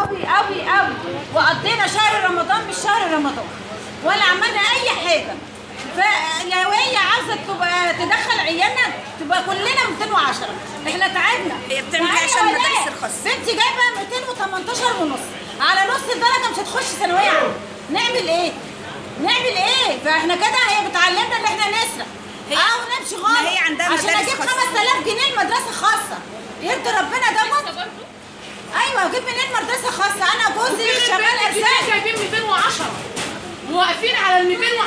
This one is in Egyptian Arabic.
قوي قوي قوي وقضينا شهر رمضان مش شهر رمضان ولا عملنا اي حاجه فلو هي عاوزه تبقى تدخل عيالنا تبقى كلنا 210 احنا تعبنا هي بتعمل كده تعبنا عشان ولا المدارس إيه؟ الخاصة. بنتي جايبه 218 ونص على نص الدرجه مش هتخش ثانويه عامه نعمل ايه؟ نعمل ايه؟ فاحنا كده هي بتعلمنا ان احنا نسرق هي- او نمشي غلط ما هي عندها عشان مدارس اجيب خاصة. 5000 جنيه المدرسه خاصه يرضي ربنا دوت ايوه اجيب منين مدرسه خاصه انا جوزي شغال البنت ارسال جايبين 210 موقفين على ال 210